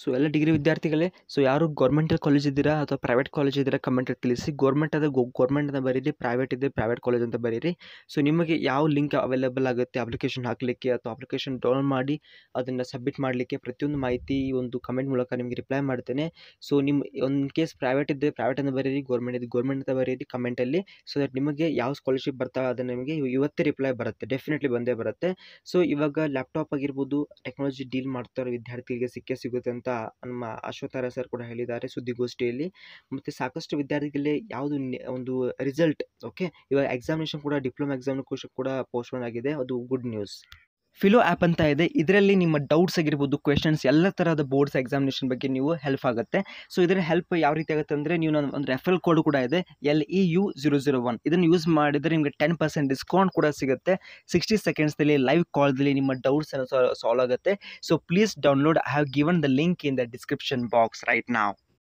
so ಎಲ್ಲ degree ವಿದ್ಯಾರ್ಥಿಗಳೇ so ಯಾರು ಗೌರ್ಮೆಂಟಲ್ ಕಾಲೇಜ್ ಇದ್ದೀರಾ ಅಥವಾ ಪ್ರೈವೇಟ್ ಕಾಲೇಜ್ ಇದ್ದೀರಾ ಕಮೆಂಟಲ್ಲಿ ತಿಳಿಸಿ ಗೌರ್ಮೆಂಟ್ ಅದ ಗೌರ್ಮೆಂಟ್ ಅಂತ ಬರೀರಿ ಪ್ರೈವೇಟ್ ಇದೆ ಪ್ರೈವೇಟ್ ಕಾಲೇಜ್ ಅಂತ ಬರೀರಿ ಸೊ ನಿಮಗೆ ಯಾವ ಲಿಂಕ್ ಅವೈಲೇಬಲ್ ಆಗುತ್ತೆ ಅಪ್ಲಿಕೇಶನ್ ಹಾಕಲಿಕ್ಕೆ ಅಥವಾ ಅಪ್ಲಿಕೇಶನ್ ಡೌನ್ಲೋಡ್ ಮಾಡಿ ಅದನ್ನು ಸಬ್ಮಿಟ್ ಮಾಡಲಿಕ್ಕೆ ಪ್ರತಿಯೊಂದು ಮಾಹಿತಿ ಈ ಒಂದು ಕಮೆಂಟ್ ಮೂಲಕ ನಿಮಗೆ ರಿಪ್ಲೈ ಮಾಡ್ತೇನೆ ಸೊ ನಿಮ್ಮ ಒಂದು ಕೇಸ್ ಪ್ರೈವೇಟ್ ಇದ್ದರೆ ಪ್ರೈವೇಟ್ ಅಂತ ಬರೀರಿ ಗೌರ್ಮೆಂಟ್ ಇದೆ ಗೌರ್ಮೆಂಟ್ ಅಂತ ಬರೀರಿ ಕಮೆಂಟಲ್ಲಿ ಸೊ ದಟ್ ನಿಮಗೆ ಯಾವ ಸ್ಕಾಲರ್ಶಿಪ್ ಬರ್ತಾವೆ ಅದು ನಿಮಗೆ ಇವತ್ತೇ ರಿಪ್ಲೈ ಬರುತ್ತೆ ಡೆಫಿನೆಟ್ಲಿ ಬಂದೇ ಬರುತ್ತೆ ಸೊ ಇವಾಗ ಲ್ಯಾಪ್ಟಾಪ್ ಆಗಿರ್ಬೋದು ಟೆಕ್ನಾಲಜಿ ಡೀಲ್ ಮಾಡ್ತಾ ಇರೋ ವಿದ್ಯಾರ್ಥಿಗಳಿಗೆ ಸಿಕ್ಕೇ ಸಿಗುತ್ತೆ ಅಂತ ನಮ್ಮ ಅಶ್ವತ್ಥಾರ ಸರ್ ಕೂಡ ಹೇಳಿದ್ದಾರೆ ಸುದ್ದಿಗೋಷ್ಠಿಯಲ್ಲಿ ಮತ್ತು ಸಾಕಷ್ಟು ವಿದ್ಯಾರ್ಥಿಗಳಿಗೆ ಯಾವುದು ನೆ- ಒಂದು ರಿಸಲ್ಟ್ ಓಕೆ ಇವಾಗ ಎಕ್ಸಾಮಿನೇಷನ್ ಕೂಡ ಡಿಪ್ಲೊಮಾ ಎಕ್ಸಾಮ್ ಕೂಡ ಪೋಸ್ಟ್ಪೋನ್ ಆಗಿದೆ ಅದು ಗುಡ್ ನ್ಯೂಸ್ ಫಿಲೋ ಆ್ಯಪ್ ಅಂತ ಇದೆ ಇದರಲ್ಲಿ ನಿಮ್ಮ ಡೌಟ್ಸ್ ಆಗಿರ್ಬೋದು ಕ್ವೆಶನ್ಸ್ ಎಲ್ಲ ಥರದ ಬೋರ್ಡ್ಸ್ ಎಕ್ಸಾಮಿನೇಷನ್ ಬಗ್ಗೆ ನೀವು ಹೆಲ್ಪ್ ಆಗುತ್ತೆ ಸೊ ಇದರ ಹೆಲ್ಪ್ ಯಾವ ರೀತಿ ಆಗುತ್ತೆ ಅಂದರೆ ನೀವು ನನ್ನ ಒಂದು ರೆಫರಲ್ ಕೋಡ್ ಕೂಡ ಇದೆ L E U zero zero one ಇದನ್ನು ಯೂಸ್ ಮಾಡಿದರೆ ನಿಮಗೆ ಟೆನ್ ಪರ್ಸೆಂಟ್ ಡಿಸ್ಕೌಂಟ್ ಕೂಡ ಸಿಗುತ್ತೆ ಸಿಕ್ಸ್ಟಿ ಸೆಕೆಂಡ್ಸ್ದಲ್ಲಿ ಲೈವ್ ಕಾಲ್ದಲ್ಲಿ ನಿಮ್ಮ ಡೌಟ್ಸ್ ಸಾಲ್ವ್ ಆಗುತ್ತೆ so please download I have given the link in the description box right ನಾವ್